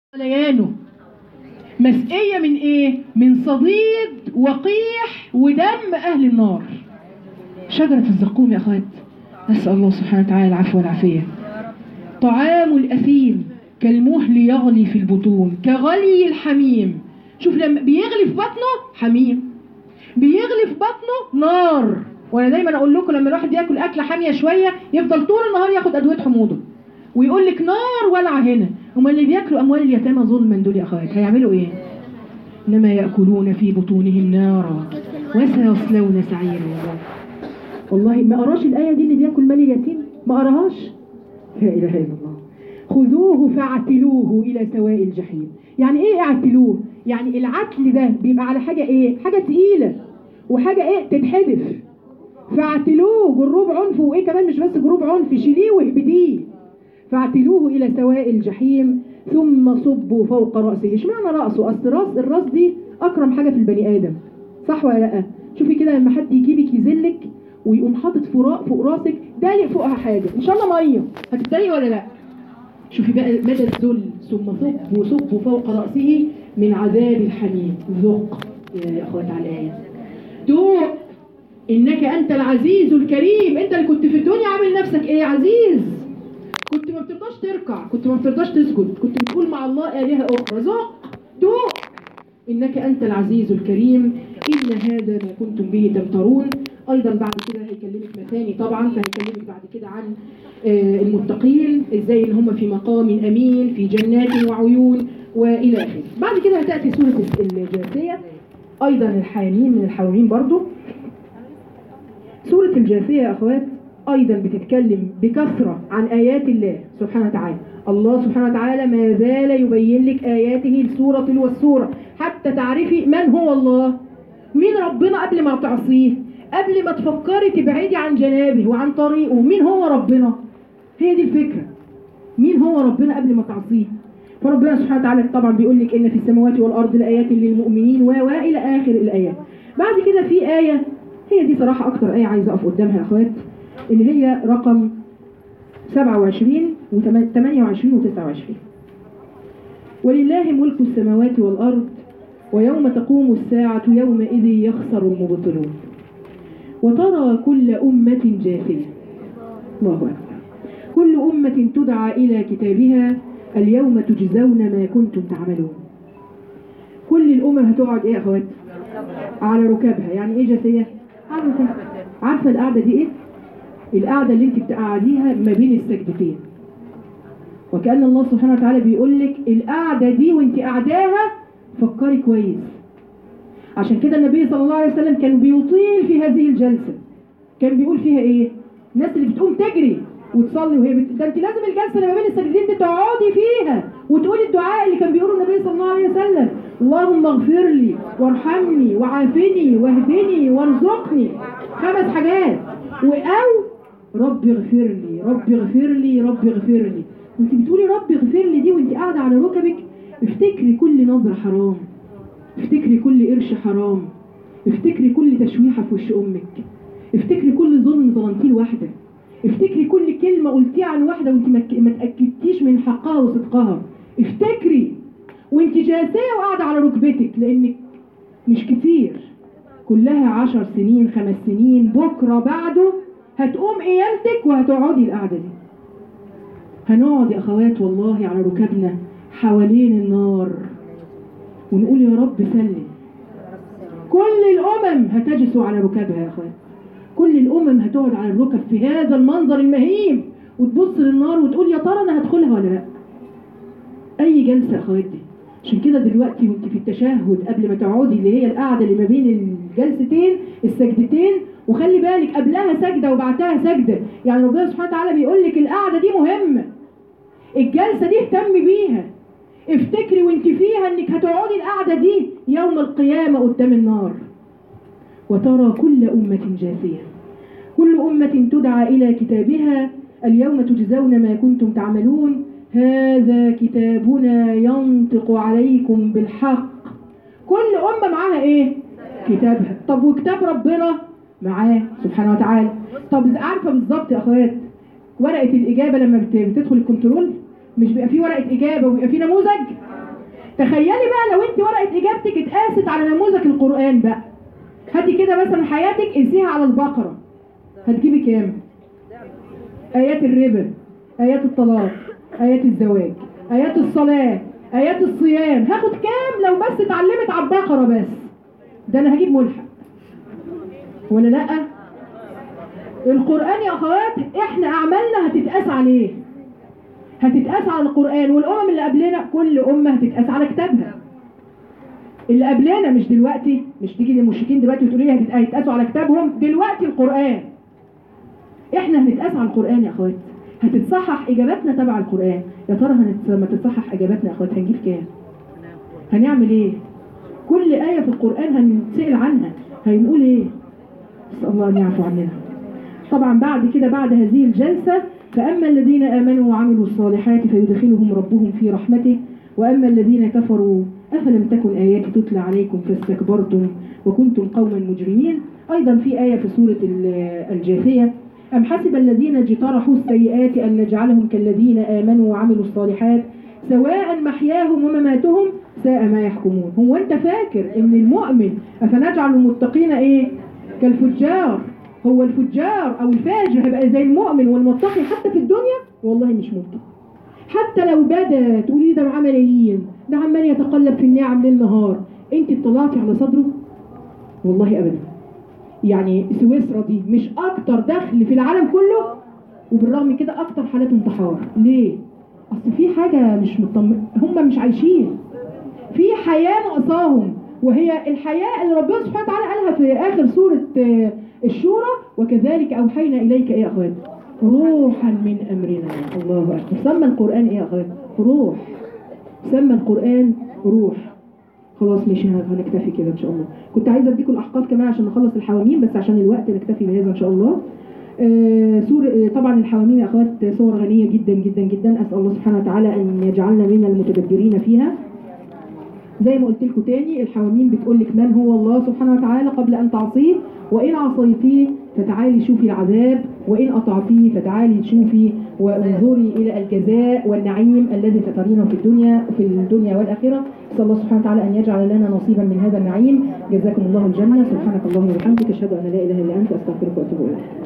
ليانه مسقية من ايه من صديد وقيح ودم اهل النار شجرة الزقوم يا اخوات نسأل الله سبحانه وتعالى العفو والعافية طعام الأثيم كالمهل يغلي في البطون كغلي الحميم شوف لما بيغلي في بطنه حميم بيغلي في بطنه نار وانا دايما اقول لكم لما الواحد ياكل اكله حاميه شويه يفضل طول النهار ياخد ادويه حموضه ويقول لك نار ولع هنا هما اللي بياكلوا اموال اليتامى ظلما دول يا اخوات هيعملوا ايه انما ياكلون في بطونهم نارا وسيصلون سعيرا والله ما قراش الايه دي اللي بياكل مال اليتيم ما قراهاش لا اله الا الله خذوه فاعتلوه الى سواء الجحيم يعني ايه اعتلوه يعني العتل ده بيبقى على حاجه ايه حاجه تقيله وحاجه ايه تتحدف فاعتلوه جروب عنف وايه كمان مش بس جروب عنف شيليه واهبديه فاعتلوه الى سواء الجحيم ثم صبوا فوق راسه اشمعنى راسه اصل راس الراس دي اكرم حاجه في البني ادم صح ولا لا شوفي كده لما حد يجيبك يذلك ويقوم حاطط فوق فوق راسك دايق فوقها حاجه ان شاء الله ميه هتتضايق ولا لا شوفي بقى مدى الذل ثم صبوا صبوا فوق راسه من عذاب الحميم ذق يا اخوات على الايه دوق انك انت العزيز الكريم انت اللي كنت في الدنيا عامل نفسك ايه عزيز كنت ما بترضاش تركع كنت ما بترضاش تسجد كنت بتقول مع الله آلهة أخرى ذوق دوق إنك أنت العزيز الكريم إن هذا ما كنتم به تمترون أيضا بعد كده هيكلمك مثاني طبعا فهيكلمك بعد كده عن آه، المتقين إزاي إن هم في مقام أمين في جنات وعيون وإلى آخره بعد كده هتأتي سورة الجاثية أيضا الحامين من الحوامين برضو سورة الجاثية يا أخوات أيضا بتتكلم بكثرة عن آيات الله سبحانه وتعالى الله سبحانه وتعالى ما زال يبين لك آياته السورة والسورة حتى تعرفي من هو الله مين ربنا قبل ما تعصيه قبل ما تفكري تبعدي عن جنابه وعن طريقه مين هو ربنا هي دي الفكرة مين هو ربنا قبل ما تعصيه فربنا سبحانه وتعالى طبعا بيقول لك ان في السماوات والارض لايات للمؤمنين و والى اخر الايات بعد كده في ايه هي دي صراحه اكتر ايه عايزه اقف قدامها يا اخوات اللي هي رقم 27 و 28 و 29 ولله ملك السماوات والارض ويوم تقوم الساعه يومئذ يخسر المبطلون وترى كل امه جاثيه الله اكبر كل امه تدعى الى كتابها اليوم تجزون ما كنتم تعملون كل الامم هتقعد ايه يا اخوات على ركابها يعني ايه جاثيه على ركابها عارفه القعده دي ايه القعده اللي انت بتقعديها ما بين السجدتين وكأن الله سبحانه وتعالى بيقول لك القعده دي وانت قاعداها فكري كويس عشان كده النبي صلى الله عليه وسلم كان بيطيل في هذه الجلسه كان بيقول فيها ايه الناس اللي بتقوم تجري وتصلي وهي بت... ده انت لازم الجلسه اللي ما بين السجدتين دي تقعدي فيها وتقولي الدعاء اللي كان بيقوله النبي صلى الله عليه وسلم اللهم اغفر لي وارحمني وعافني واهدني وارزقني خمس حاجات او رب اغفر لي رب اغفر لي رب اغفر لي وانت بتقولي رب اغفر لي دي وانت قاعده على ركبك افتكري كل نظره حرام افتكري كل قرش حرام افتكري كل تشويحه في وش امك افتكري كل ظلم ظلمتيه لواحده افتكري كل كلمة قلتيها عن واحدة وانت ما تأكدتيش من حقها وصدقها افتكري وانت جالسة وقاعدة على ركبتك لانك مش كتير كلها عشر سنين خمس سنين بكرة بعده هتقوم قيامتك وهتقعدي القعدة دي هنقعد يا اخوات والله على ركبنا حوالين النار ونقول يا رب سلم كل الامم هتجلس على ركبها يا اخوات كل الامم هتقعد على الركب في هذا المنظر المهيب وتبص للنار وتقول يا ترى انا هدخلها ولا لا اي جلسه يا اخواتي عشان كده دلوقتي وانت في التشهد قبل ما تقعدي اللي هي القعده اللي ما بين الجلستين السجدتين وخلي بالك قبلها سجده وبعدها سجده يعني ربنا سبحانه وتعالى بيقول لك القعده دي مهمه الجلسه دي اهتمي بيها افتكري وانت فيها انك هتقعدي القعده دي يوم القيامه قدام النار وترى كل أمة جاثية كل أمة تدعى إلى كتابها اليوم تجزون ما كنتم تعملون هذا كتابنا ينطق عليكم بالحق كل أمة معاها إيه؟ كتابها طب وكتاب ربنا معاه سبحانه وتعالى طب عارفة بالظبط يا أخوات ورقة الإجابة لما بتدخل الكنترول مش بيبقى فيه ورقة إجابة وبيبقى فيه نموذج تخيلي بقى لو انت ورقه اجابتك اتقاست على نموذج القران بقى هاتي كده مثلا حياتك قيسيها على البقره هتجيبي كام ايات الربا ايات الطلاق ايات الزواج ايات الصلاه ايات الصيام هاخد كام لو بس اتعلمت على البقره بس ده انا هجيب ملحق ولا لا القران يا اخوات احنا اعمالنا هتتقاس عليه هتتقاس على القران والامم اللي قبلنا كل امه هتتقاس على كتابها اللي قبلنا مش دلوقتي مش تيجي للمشركين دلوقتي وتقولي لي هتت- هيتقاسوا على كتابهم دلوقتي القران احنا هنتقاس على القران يا اخوات هتتصحح اجاباتنا تبع القران يا ترى هنت... لما تتصحح اجاباتنا يا اخوات هنجيب كام هنعمل ايه كل ايه في القران هنسال عنها هنقول ايه نسال الله ان يعفو عننا طبعا بعد كده بعد هذه الجلسة فأما الذين آمنوا وعملوا الصالحات فيدخلهم ربهم في رحمته وأما الذين كفروا أفلم تكن آياتي تتلى عليكم فاستكبرتم وكنتم قوما مجرمين أيضا في آية في سورة ال- الجاثية أم حسب الذين اجترحوا السيئات أن نجعلهم كالذين آمنوا وعملوا الصالحات سواء محياهم ومماتهم ساء ما يحكمون هو أنت فاكر أن المؤمن أفنجعل المتقين إيه كالفجار هو الفجار او الفاجر هيبقى زي المؤمن والمتقي حتى في الدنيا والله مش ممكن حتى لو بدا تقولي ده معاه ملايين ده عمال يتقلب في النعم ليل نهار انت اطلعتي على صدره والله ابدا يعني سويسرا دي مش اكتر دخل في العالم كله وبالرغم من كده اكتر حالات انتحار ليه اصل في حاجه مش مطمن هم مش عايشين في حياة ناقصاهم وهي الحياة اللي ربنا سبحانه وتعالى قالها في آخر سورة آه، الشورى وكذلك أوحينا إليك إيه يا أخوات روحا من أمرنا الله أكبر سمى القرآن إيه يا أخوات روح سمى القرآن روح خلاص ماشي هنكتفي كده إن شاء الله كنت عايزة أديكم الأحقاف كمان عشان نخلص الحواميم بس عشان الوقت نكتفي بهذا إن شاء الله آه، سور آه، طبعا الحواميم يا اخوات صور غنيه جدا جدا جدا اسال الله سبحانه وتعالى ان يجعلنا من المتدبرين فيها زي ما قلت لكم تاني الحواميم بتقول لك من هو الله سبحانه وتعالى قبل ان تعصيه وان عصيتيه فتعالي شوفي العذاب وان اطعتيه فتعالي شوفي وانظري الى الجزاء والنعيم الذي سترينه في الدنيا في الدنيا والاخره نسال الله سبحانه وتعالى ان يجعل لنا نصيبا من هذا النعيم جزاكم الله الجنه سبحانك اللهم وبحمدك اشهد ان لا اله الا انت استغفرك واتوب اليك